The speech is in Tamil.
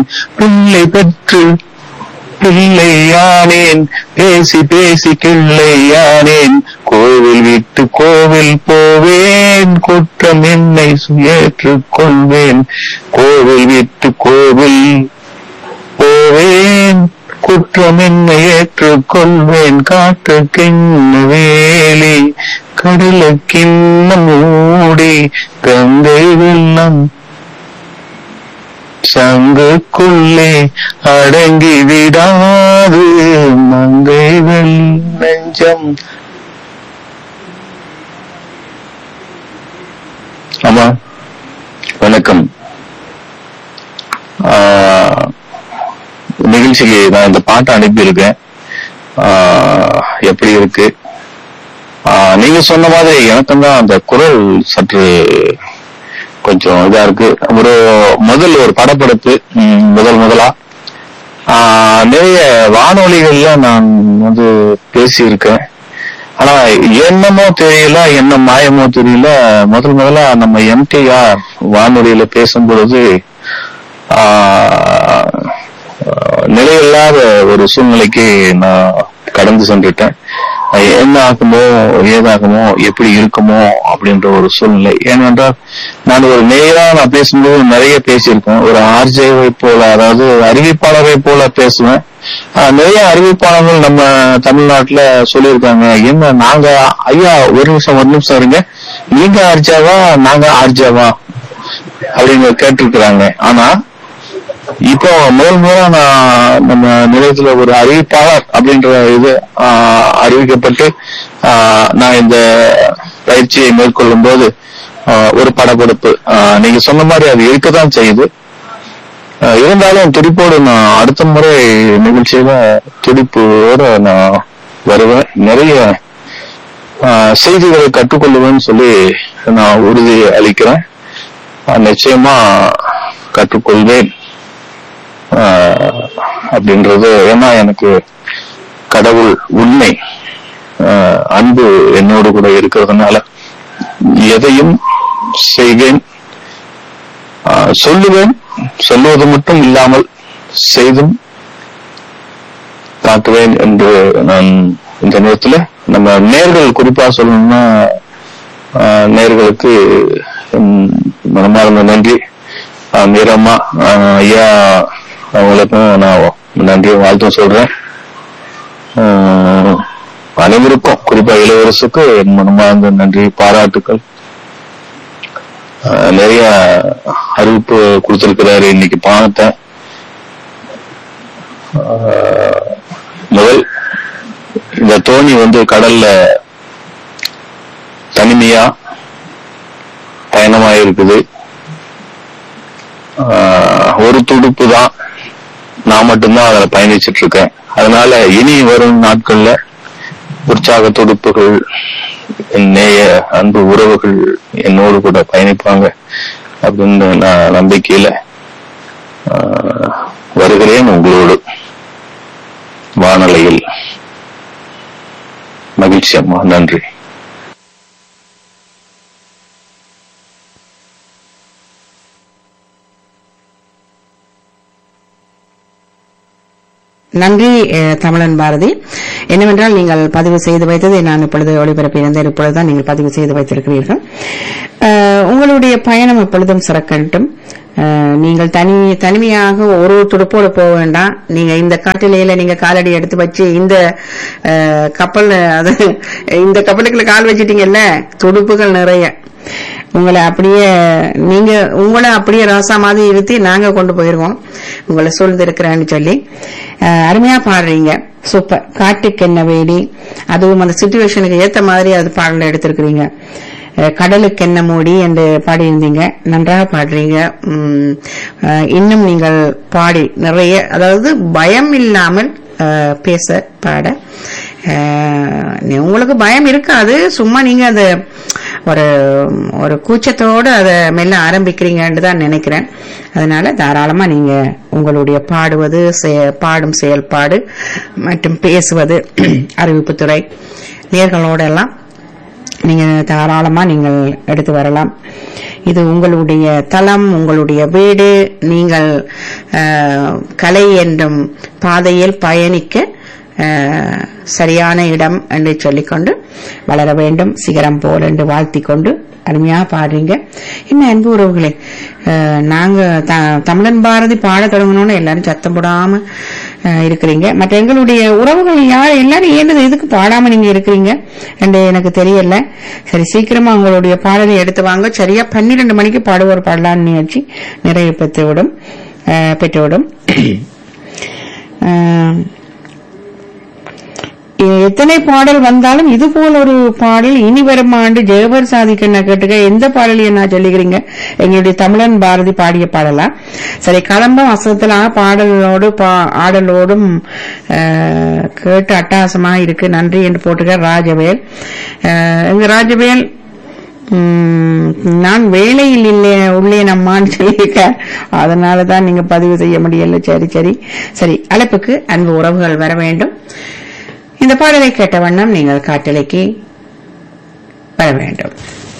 பிள்ளை பெற்று பிள்ளையானேன் பேசி பேசி கிள்ளையானேன் கோவில் விட்டு கோவில் போவேன் குற்றம் என்னை ஏற்றுக் கொள்வேன் கோவில் விட்டு கோவில் போவேன் குற்றம் என்னை ஏற்றுக் கொள்வேன் காற்றுக்கிண்ண வேலி கடலுக்கிண்ண மூடி கங்கை வெள்ளம் சங்குக்குள்ளே அடங்கி விடாது மங்கை வெள்ளஞ்சம் ஆமா வணக்கம் ஆஹ், நிகழ்ச்சிக்கு நான் இந்த பாட்டை அனுப்பியிருக்கேன் ஆஹ், எப்படி இருக்கு ஆஹ், நீங்க சொன்ன மாதிரி எனக்கும் தான் அந்த குரல் சற்று கொஞ்சம் இதா இருக்கு ஒரு முதல் ஒரு படப்படப்பு ம், முதல் முதலா ஆஹ், நிறைய வானொலிகள்ல நான் வந்து பேசியிருக்கேன் ஆனா என்னமோ தெரியல என்ன மாயமோ தெரியல முதல் முதலா நம்ம எம்டிஆர் வானொலியில பேசும் பொழுது ஆஹ், நிலையில்லாத ஒரு சூழ்நிலைக்கு நான் கடந்து சென்றுட்டேன் அது என்ன ஆகுமோ ஏதாகுமோ எப்படி இருக்குமோ அப்படின்ற ஒரு சூழ்நிலை ஏனென்றால் நான் ஒரு நேரா நான் பேசும்போது நிறைய பேசியிருக்கேன் ஒரு ஆர்ஜேவை போல அதாவது அறிவிப்பாளரை போல பேசுவேன் ஆஹ் நிறைய அறிவிப்பாளர்கள் நம்ம தமிழ்நாட்டுல சொல்லியிருக்காங்க என்ன நாங்க ஐயா ஒரு நிமிஷம் ஒரு நிமிஷம் இருங்க நீங்க ஆர்ஜாவா நாங்க ஆர்ஜாவா அப்படின்னு கேட்டிருக்கிறாங்க ஆனா இப்போ முதல் முதலா நான் நம்ம நிலையத்துல ஒரு அறிவிப்பாளர் அப்படின்ற இது ஆஹ், அறிவிக்கப்பட்டு ஆஹ், நான் இந்த பயிற்சியை மேற்கொள்ளும் போது ஆஹ், ஒரு படப்பிடிப்பு ஆஹ், நீங்க சொன்ன மாதிரி அது இருக்கத்தான் செய்யுது ஆஹ், இருந்தாலும் துடிப்போடு நான் அடுத்த முறை நிகழ்ச்சியில துடிப்போட நான் வருவேன் நிறைய ஆஹ், செய்திகளை கற்றுக்கொள்ளுவேன்னு சொல்லி நான் உறுதி அளிக்கிறேன் ஆஹ், நிச்சயமா கற்றுக்கொள்வேன் ஆஹ் அப்படின்றது ஏன்னா எனக்கு கடவுள் உண்மை ஆஹ் அன்பு என்னோடு கூட இருக்கிறதுனால எதையும் செய்வேன் ஆஹ் சொல்லுவேன் சொல்லுவது மட்டும் இல்லாமல் செய்தும் காட்டுவேன் என்று நான் இந்த நேரத்துல நம்ம நேர்கள் குறிப்பா சொல்லணும்னா ஆஹ் நேர்களுக்கு உம், மனமார்ந்த நன்றி ஆஹ் மீரம்மா ஆஹ் ஐயா அவங்களுக்கும் நான் நன்றி வாழ்த்தும் சொல்றேன் ஆஹ் அனைவருக்கும் குறிப்பா இளவரசுக்கு என் மனமார்ந்த நன்றி பாராட்டுக்கள் ஆஹ் நிறைய அறிவிப்பு கொடுத்திருக்கிறாரு இன்னைக்கு பார்த்தேன் ஆஹ் முதல் இந்த தோணி வந்து கடல்ல தனிமையா பயணமா இருக்குது ஆஹ் ஒரு துடுப்பு தான் நான் மட்டும்தான் அதுல பயணிச்சிட்டு இருக்கேன் அதனால இனி வரும் நாட்கள்ல உற்சாக துடுப்புகள் என் நேய அன்பு உறவுகள் என்னோடு கூட பயணிப்பாங்க அப்படின்னு நான் நம்பிக்கையில ஆஹ், வருகிறேன் உங்களோடு வானலையில் மகிழ்ச்சி அம்மா நன்றி நன்றி அஹ், தமிழன் பாரதி என்னவென்றால் நீங்கள் பதிவு செய்து வைத்ததை நான் இப்பொழுது ஒளிபரப்பியிருந்தேன் இப்பொழுதுதான் நீங்கள் பதிவு செய்து வைத்திருக்கிறீர்கள் அஹ், உங்களுடைய பயணம் எப்பொழுதும் சிறக்கட்டும் அஹ், நீங்கள் தனி தனிமையாக ஒரு துடுப்போடு போக வேண்டாம் நீங்க இந்த காட்டிலேயே நீங்க காலடி எடுத்து வச்சு இந்த அஹ், கப்பல் அது இந்த கப்பலுக்குள்ள கால் வச்சிட்டீங்கல்ல துடுப்புகள் நிறைய உங்களை அப்படியே நீங்க உங்களை அப்படியே ராசா மாதிரி இருத்தி நாங்க கொண்டு போயிருவோம் உங்களை சூழ்ந்திருக்கிறேன்னு சொல்லி அஹ், அருமையா பாடுறீங்க சூப்பர் காட்டுக்கு என்ன வேடி அதுவும் அந்த சுச்சுவேஷனுக்கு ஏத்த மாதிரி அது பாடல எடுத்திருக்கிறீங்க அஹ், கடலுக்கு என்ன மூடி என்று பாடியிருந்தீங்க நன்றாக பாடுறீங்க உம், அஹ், இன்னும் நீங்கள் பாடி நிறைய அதாவது பயம் இல்லாமல் அஹ், பேச பாட அஹ், நீ- உங்களுக்கு பயம் இருக்காது சும்மா நீங்க அந்த ஒரு ஒரு கூச்சத்தோடு அதை மெல்ல ஆரம்பிக்கிறீங்கன்னு தான் நினைக்கிறேன் அதனால தாராளமா நீங்க உங்களுடைய பாடுவது செய- பாடும் செயல்பாடு மற்றும் பேசுவது அறிவிப்புத்துறை நேர்களோட எல்லாம் நீங்க தாராளமா நீங்கள் எடுத்து வரலாம் இது உங்களுடைய தளம் உங்களுடைய வீடு நீங்கள் அஹ், கலை என்றும் பாதையில் பயணிக்க அஹ், சரியான இடம் என்று சொல்லிக்கொண்டு வளர வேண்டும் சிகரம் போல் என்று வாழ்த்திக் கொண்டு அருமையா பாடுறீங்க என்ன அன்பு உறவுகளே அஹ், நாங்க த- தமிழன் பாரதி பாட தொடங்கணும்னு எல்லாரும் சத்தம் போடாம அஹ், இருக்கிறீங்க மற்ற எங்களுடைய உறவுகள் யார் எல்லாரும் ஏன் இதுக்கு பாடாம நீங்க இருக்கிறீங்க என்று எனக்கு தெரியல சரி சீக்கிரமா உங்களுடைய பாடலை எடுத்து வாங்க சரியா பன்னிரண்டு மணிக்கு பாடுவோர் பாடலான்னு நிகழ்ச்சி நிறைவு பெற்றுவிடும் அஹ், பெற்றுவிடும் அஹ், எத்தனை பாடல் வந்தாலும் இது போல ஒரு பாடல் இனி வரும் ஆண்டு ஜெயவர் சாதிக்கண்ணா கேட்டுக்க எந்த பாடலையும் நான் சொல்லிக்கிறீங்க எங்களுடைய தமிழன் பாரதி பாடிய பாடலா சரி கலம்பம் அசத்தலா பாடலோடு பா- ஆடலோடும் அஹ், கேட்டு அட்டகாசமா இருக்கு நன்றி என்று போட்டுக்க ராஜவேல் அஹ், எங்க ராஜவேல் உம், நான் வேலையில் இல்லை உள்ளேன் அம்மான்னு சொல்லியிருக்க அதனால தான் நீங்க பதிவு செய்ய முடியல சரி சரி சரி அழைப்புக்கு அன்பு உறவுகள் வர வேண்டும் இந்த பாடலை கேட்ட வண்ணம் நீங்கள் காட்டலைக்கு வர வேண்டும்